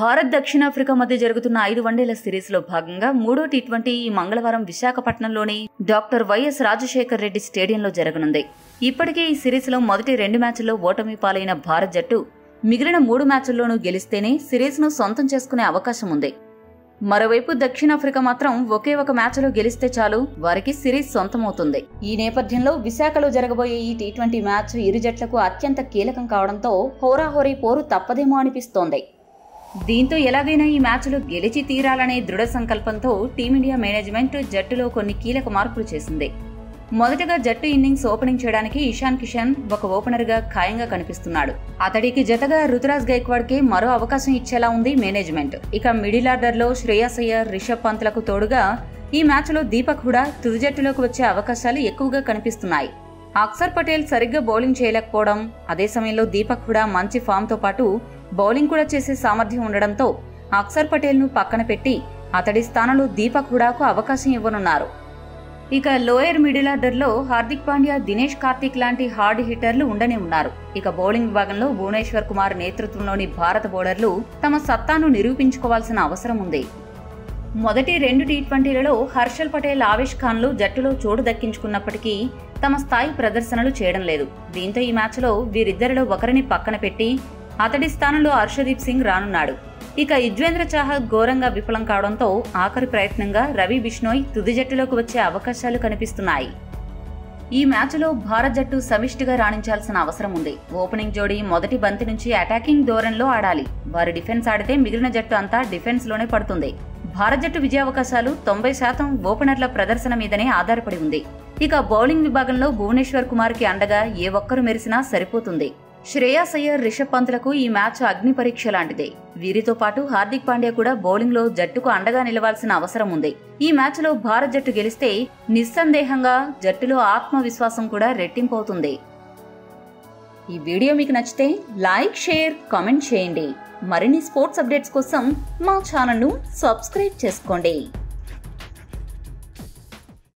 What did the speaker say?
భారత్ దక్షిణాఫ్రికా మధ్య జరుగుతున్న ఐదు వన్డేల సిరీస్ లో భాగంగా మూడో టీ ట్వంటీ ఈ మంగళవారం విశాఖపట్నంలోని డాక్టర్ వైఎస్ రాజశేఖర్ రెడ్డి స్టేడియంలో జరగనుంది ఇప్పటికే ఈ సిరీస్ లో మొదటి రెండు మ్యాచ్ల్లో ఓటమి పాలైన భారత్ జట్టు మిగిలిన మూడు మ్యాచ్ల్లోనూ గెలిస్తేనే సిరీస్ ను సొంతం చేసుకునే అవకాశం ఉంది మరోవైపు దక్షిణాఫ్రికా మాత్రం ఒకే ఒక మ్యాచ్లో గెలిస్తే చాలు వారికి సిరీస్ సొంతమవుతుంది ఈ నేపథ్యంలో విశాఖలో జరగబోయే ఈ టీ ట్వంటీ మ్యాచ్ ఇరు జట్లకు అత్యంత కీలకం కావడంతో హోరాహోరీ పోరు తప్పదేమో అనిపిస్తోంది దీంతో ఎలాగైనా ఈ మ్యాచ్లో గెలిచి తీరాలనే దృఢ సంకల్పంతో టీమిండియా మేనేజ్మెంట్ జట్టులో కొన్ని కీలక మార్పులు చేసింది మొదటగా జట్టు ఇన్నింగ్స్ ఓపెనింగ్ చేయడానికి ఇషాన్ కిషన్ ఒక ఓపెనర్ గా ఖాయంగా కనిపిస్తున్నాడు అతడికి జతగా రుతురాజ్ గైక్వాడ్ కి మరో అవకాశం ఇచ్చేలా ఉంది మేనేజ్మెంట్ ఇక మిడిల్ ఆర్డర్ లో శ్రేయస్ అయ్యర్ రిషబ్ పంత్లకు తోడుగా ఈ మ్యాచ్ లో దీపక్ హుడా తుది జట్టులోకి వచ్చే అవకాశాలు ఎక్కువగా కనిపిస్తున్నాయి అక్సర్ పటేల్ సరిగ్గా బౌలింగ్ చేయలేకపోవడం అదే సమయంలో దీపక్ హుడా మంచి ఫామ్ తో పాటు బౌలింగ్ కూడా చేసే సామర్థ్యం ఉండడంతో అక్సర్ పటేల్ ను పక్కన పెట్టి అతడి స్థానంలో దీపక్ హుడాకు అవకాశం ఇవ్వనున్నారు ఇక లోయర్ మిడిల్ ఆర్డర్ లో హార్దిక్ పాండ్యా దినేష్ కార్తీక్ లాంటి హార్డ్ హిట్టర్లు ఉండనే ఉన్నారు ఇక బౌలింగ్ విభాగంలో భువనేశ్వర్ కుమార్ నేతృత్వంలోని భారత బౌలర్లు తమ సత్తాను నిరూపించుకోవాల్సిన అవసరం ఉంది మొదటి రెండు టీ ట్వంటీలలో హర్షల్ పటేల్ ఆవేష్ ఖాన్లు జట్టులో చోటు దక్కించుకున్నప్పటికీ తమ స్థాయి ప్రదర్శనలు చేయడం లేదు దీంతో ఈ మ్యాచ్లో వీరిద్దరిలో ఒకరిని పక్కన పెట్టి అతడి స్థానంలో హర్షదీప్ సింగ్ రానున్నాడు ఇక యుజ్వేంద్ర చాహల్ ఘోరంగా విఫలం కావడంతో ఆఖరి ప్రయత్నంగా రవి బిష్నోయ్ తుది జట్టులోకి వచ్చే అవకాశాలు కనిపిస్తున్నాయి ఈ మ్యాచ్లో భారత్ జట్టు సమిష్టిగా రాణించాల్సిన అవసరం ఉంది ఓపెనింగ్ జోడీ మొదటి బంతి నుంచి అటాకింగ్ ధోరణిలో ఆడాలి వారి డిఫెన్స్ ఆడితే మిగిలిన జట్టు అంతా డిఫెన్స్ లోనే పడుతుంది భారత్ జట్టు విజయావకాశాలు తొంభై శాతం ఓపెనర్ల ప్రదర్శన మీదనే ఆధారపడి ఉంది ఇక బౌలింగ్ విభాగంలో భువనేశ్వర్ కుమార్ కి అండగా ఏ ఒక్కరు మెరిసినా సరిపోతుంది శ్రేయాస్ అయ్యర్ రిషబ్ పంత్లకు ఈ మ్యాచ్ అగ్ని పరీక్ష లాంటిదే వీరితో పాటు హార్దిక్ పాండ్యా కూడా బౌలింగ్ లో జట్టుకు అండగా నిలవాల్సిన అవసరం ఉంది ఈ మ్యాచ్ లో భారత్ జట్టు గెలిస్తే నిస్సందేహంగా జట్టులో ఆత్మవిశ్వాసం కూడా రెట్టింపవుతుంది ఈ వీడియో మీకు నచ్చితే లైక్ షేర్ కామెంట్ చేయండి మరిన్ని స్పోర్ట్స్ అప్డేట్స్ కోసం మా ఛానల్ను సబ్స్క్రైబ్ చేసుకోండి